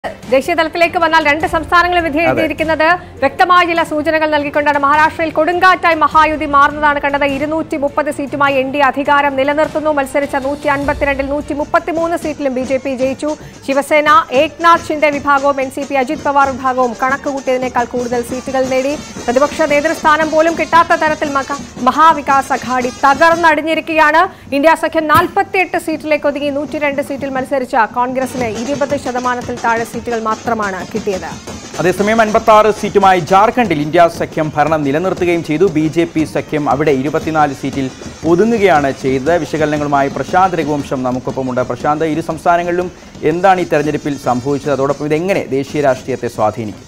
ദേശീയ തലത്തിലേക്ക് വന്നാൽ രണ്ട് സംസ്ഥാനങ്ങളും വിധി എഴുതിയിരിക്കുന്നത് വ്യക്തമായ ചില സൂചനകൾ നൽകിക്കൊണ്ടാണ് മഹാരാഷ്ട്രയിൽ കൊടുങ്കാറ്റായി മഹായുതി മാറുന്നതാണ് കണ്ടത് ഇരുന്നൂറ്റി മുപ്പത് സീറ്റുമായി എൻ ഡി അധികാരം നിലനിർത്തുന്നു മത്സരിച്ച നൂറ്റി അൻപത്തിരണ്ടിൽ നൂറ്റി മുപ്പത്തിമൂന്ന് സീറ്റിലും ബി ജെ പി ജയിച്ചു ശിവസേന ഏക്നാഥ് ഷിൻഡെ വിഭാഗവും N C P Ajith Pawar വിഭാഗവും കണക്ക് കൂട്ടിയതിനേക്കാൾ കൂടുതൽ സീറ്റുകൾ നേടി പ്രതിപക്ഷ നേതൃസ്ഥാനം പോലും കിട്ടാത്ത തരത്തിൽ മക- മഹാവികാസ് അഘാടി തകർന്നടിഞ്ഞിരിക്കുകയാണ് ഇന്ത്യ സഖ്യം നാൽപ്പത്തിയെട്ട് സീറ്റിലേക്ക് ഒതുങ്ങി നൂറ്റി രണ്ട് സീറ്റിൽ മത്സരിച്ച കോൺഗ്രസിന് ഇരുപത് ശതമാനത്തിൽ താഴെ സീറ്റുകൾ മാത്രമാണ് കിട്ടിയത് അതേസമയം അൻപത്തി ആറ് സീറ്റുമായി ജാർഖണ്ഡിൽ ഇന്ത്യ സഖ്യം ഭരണം നിലനിർത്തുകയും ചെയ്തു ബി ജെ പി സഖ്യം അവിടെ ഇരുപത്തിനാല് സീറ്റിൽ ഒതുങ്ങുകയാണ് ചെയ്തത് വിശകലനങ്ങളുമായി പ്രശാന്ത് രഘുവംശം നമുക്കൊപ്പമുണ്ട് പ്രശാന്ത് ഇരു സംസ്ഥാനങ്ങളിലും എന്താണ് ഈ തെരഞ്ഞെടുപ്പിൽ സംഭവിച്ചത് അതോടൊപ്പം ഇതെങ്ങനെ ദേശീയ രാഷ്ട്രീയത്തെ സ്വാധീനിക്കും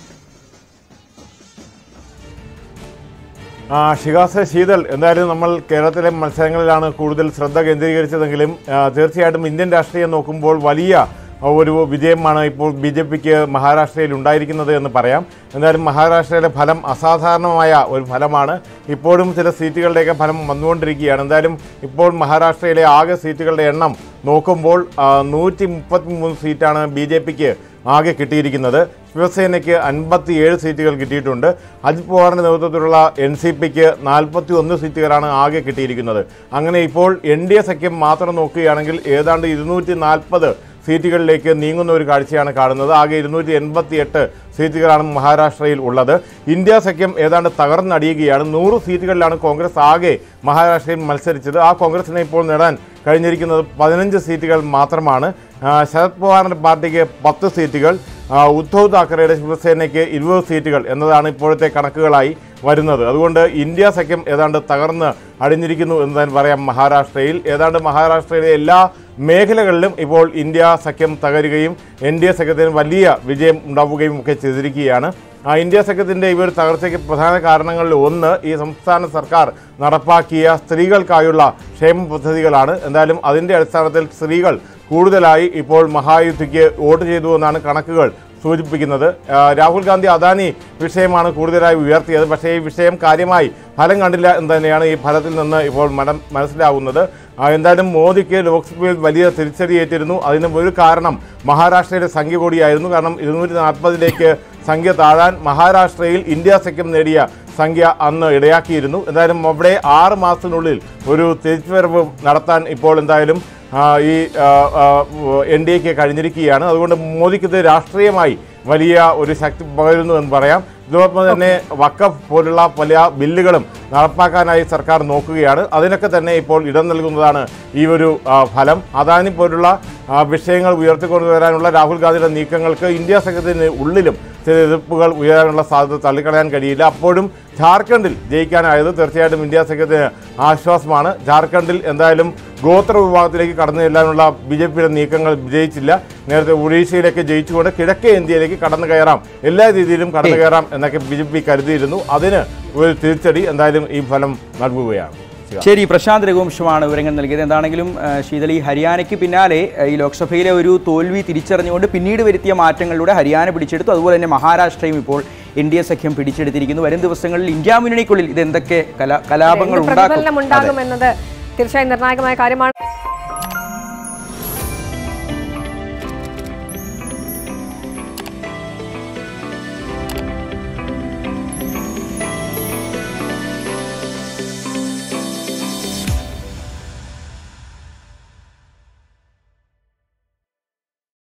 ആ, ഷിഗാസ് ശീതൽ എന്തായാലും നമ്മൾ കേരളത്തിലെ മത്സരങ്ങളിലാണ് കൂടുതൽ ശ്രദ്ധ കേന്ദ്രീകരിച്ചതെങ്കിലും ആ, തീർച്ചയായിട്ടും ഇന്ത്യൻ രാഷ്ട്രീയം നോക്കുമ്പോൾ വലിയ ഒരു വിജയമാണ് ഇപ്പോൾ ബി ജെ പിക്ക് മഹാരാഷ്ട്രയിൽ ഉണ്ടായിരിക്കുന്നത് എന്ന് പറയാം എന്തായാലും മഹാരാഷ്ട്രയിലെ ഫലം അസാധാരണമായ ഒരു ഫലമാണ് ഇപ്പോഴും ചില സീറ്റുകളുടെയൊക്കെ ഫലം വന്നുകൊണ്ടിരിക്കുകയാണ് എന്തായാലും ഇപ്പോൾ മഹാരാഷ്ട്രയിലെ ആകെ സീറ്റുകളുടെ എണ്ണം നോക്കുമ്പോൾ നൂറ്റി മുപ്പത്തി മൂന്ന് സീറ്റാണ് ബി ജെ പിക്ക് ആകെ കിട്ടിയിരിക്കുന്നത് ശിവസേനയ്ക്ക് അൻപത്തിയേഴ് സീറ്റുകൾ കിട്ടിയിട്ടുണ്ട് അജിത് പവാറിന്റെ നേതൃത്വത്തിലുള്ള എൻ സി പിക്ക് നാൽപ്പത്തി ഒന്ന് സീറ്റുകളാണ് ആകെ കിട്ടിയിരിക്കുന്നത് അങ്ങനെ ഇപ്പോൾ എൻ ഡി എ സഖ്യം മാത്രം നോക്കുകയാണെങ്കിൽ ഏതാണ്ട് ഇരുന്നൂറ്റി നാൽപ്പത് സീറ്റുകളിലേക്ക് നീങ്ങുന്ന ഒരു കാഴ്ചയാണ് കാണുന്നത് ആകെ ഇരുന്നൂറ്റി എൺപത്തി എട്ട് സീറ്റുകളാണ് മഹാരാഷ്ട്രയിൽ ഉള്ളത് ഇന്ത്യ സഖ്യം ഏതാണ്ട് തകർന്നടിയുകയാണ് നൂറ് സീറ്റുകളിലാണ് കോൺഗ്രസ് ആകെ മഹാരാഷ്ട്രയിൽ മത്സരിച്ചത് ആ കോൺഗ്രസിനെ ഇപ്പോൾ നേടാൻ കഴിഞ്ഞിരിക്കുന്നത് പതിനഞ്ച് സീറ്റുകൾ മാത്രമാണ് ആ, ശരത് പവാറിന്റെ പാർട്ടിക്ക് പത്ത് സീറ്റുകൾ ആ, ഉദ്ധവ് താക്കറെയുടെ ശിവസേനയ്ക്ക് ഇരുപത് സീറ്റുകൾ എന്നതാണ് ഇപ്പോഴത്തെ കണക്കുകളായി വരുന്നത് അതുകൊണ്ട് ഇന്ത്യ സഖ്യം ഏതാണ്ട് തകർന്ന് അടിഞ്ഞിരിക്കുന്നു എന്ന് തന്നെ പറയാം മഹാരാഷ്ട്രയിൽ ഏതാണ്ട് മഹാരാഷ്ട്രയിലെ എല്ലാ മേഖലകളിലും ഇപ്പോൾ ഇന്ത്യ സഖ്യം തകരുകയും എൻ ഡി എ സഖ്യത്തിന് വലിയ വിജയം ഉണ്ടാവുകയും ഒക്കെ ചെയ്തിരിക്കുകയാണ് ആ ഇന്ത്യ സഖ്യത്തിൻ്റെ ഈ ഒരു തകർച്ചയ്ക്ക് പ്രധാന കാരണങ്ങളിൽ ഒന്ന് ഈ സംസ്ഥാന സർക്കാർ നടപ്പാക്കിയ സ്ത്രീകൾക്കായുള്ള ക്ഷേമ പദ്ധതികളാണ് എന്തായാലും അതിൻ്റെ അടിസ്ഥാനത്തിൽ സ്ത്രീകൾ കൂടുതലായി ഇപ്പോൾ മഹായുദ്ധിക്ക് വോട്ട് ചെയ്തു എന്നാണ് കണക്കുകൾ സൂചിപ്പിക്കുന്നത് ആ, രാഹുൽ ഗാന്ധി അദാനി വിഷയമാണ് കൂടുതലായി ഉയർത്തിയത് പക്ഷേ ഈ വിഷയം കാര്യമായി ഫലം കണ്ടില്ല എന്ന് തന്നെയാണ് ഈ ഫലത്തിൽ നിന്ന് ഇപ്പോൾ മനം മനസ്സിലാവുന്നത് ആ, എന്തായാലും മോദിക്ക് ലോക്സഭയിൽ വലിയ തിരിച്ചടിയേറ്റിരുന്നു അതിന് ഒരു കാരണം മഹാരാഷ്ട്രയിലെ സംഖ്യ കൂടിയായിരുന്നു കാരണം ഇരുന്നൂറ്റി നാൽപ്പതിലേക്ക് സംഖ്യ താഴാൻ മഹാരാഷ്ട്രയിൽ ഇന്ത്യ സഖ്യം നേടിയ സംഖ്യ അന്ന് ഇടയാക്കിയിരുന്നു എന്തായാലും അവിടെ ആറ് മാസത്തിനുള്ളിൽ ഒരു തിരിച്ചുവരവ് നടത്താൻ ഇപ്പോൾ എന്തായാലും ആ, ഈ എൻ ഡി എക്ക് കഴിഞ്ഞിരിക്കുകയാണ് അതുകൊണ്ട് മോദിക്ക് ഇത് രാഷ്ട്രീയമായി വലിയ ഒരു ശക്തി പകരുന്നു എന്ന് പറയാം ഇതോടൊപ്പം തന്നെ വക്കഫ് പോലുള്ള പല ബില്ലുകളും നടപ്പാക്കാനായി സർക്കാർ നോക്കുകയാണ് അതിനൊക്കെ തന്നെ ഇപ്പോൾ ഇടം നൽകുന്നതാണ് ഈ ഒരു ആ, ഫലം അദാനി പോലുള്ള ആ, വിഷയങ്ങൾ ഉയർത്തിക്കൊണ്ടുവരാനുള്ള രാഹുൽ ഗാന്ധിയുടെ നീക്കങ്ങൾക്ക് ഇന്ത്യ സഖ്യത്തിന് ഉള്ളിലും ചില എതിർപ്പുകൾ ഉയരാനുള്ള സാധ്യത തള്ളിക്കളയാൻ കഴിയില്ല അപ്പോഴും ജാർഖണ്ഡിൽ ജയിക്കാനായത് തീർച്ചയായിട്ടും ഇന്ത്യ സഖ്യത്തിന് ആശ്വാസമാണ് ജാർഖണ്ഡിൽ എന്തായാലും ഗോത്ര വിഭാഗത്തിലേക്ക് കടന്നു ചെല്ലാനുള്ള ബി ജെ പിയുടെ നീക്കങ്ങൾ വിജയിച്ചില്ല നേരത്തെ ഒഡീഷയിലേക്ക് ജയിച്ചുകൊണ്ട് കിഴക്കേ ഇന്ത്യയിലേക്ക് കടന്നു കയറാം എല്ലാ രീതിയിലും കടന്നു കയറാം എന്നൊക്കെ ബി ജെ പി കരുതിയിരുന്നു അതിന് ഒരു തിരിച്ചടി എന്തായാലും ഈ ഫലം നൽകുകയാണ് ശരി പ്രശാന്ത് രഘുവംശമാണ് വിവരങ്ങൾ നൽകിയത് എന്താണെങ്കിലും ആ, ശീതൾ ഈ ഹരിയാനയ്ക്ക് പിന്നാലെ ആ, ഈ ലോക്സഭയിലെ ഒരു തോൽവി തിരിച്ചറിഞ്ഞുകൊണ്ട് പിന്നീട് വരുത്തിയ മാറ്റങ്ങളിലൂടെ ഹരിയാന പിടിച്ചെടുത്തു അതുപോലെ തന്നെ മഹാരാഷ്ട്രയും ഇപ്പോൾ എൻ ഡി എ സഖ്യം പിടിച്ചെടുത്തിരിക്കുന്നു വരും ദിവസങ്ങളിൽ ഇന്ത്യ മുന്നണിക്കുള്ളിൽ ഇത് എന്തൊക്കെ കലാ കലാപങ്ങൾ എന്ത് ഉണ്ടാക്കും പ്രതിഫലനം ഉണ്ടാകുമെന്നത് തീർച്ചയായും നിർണായകമായ കാര്യമാണ്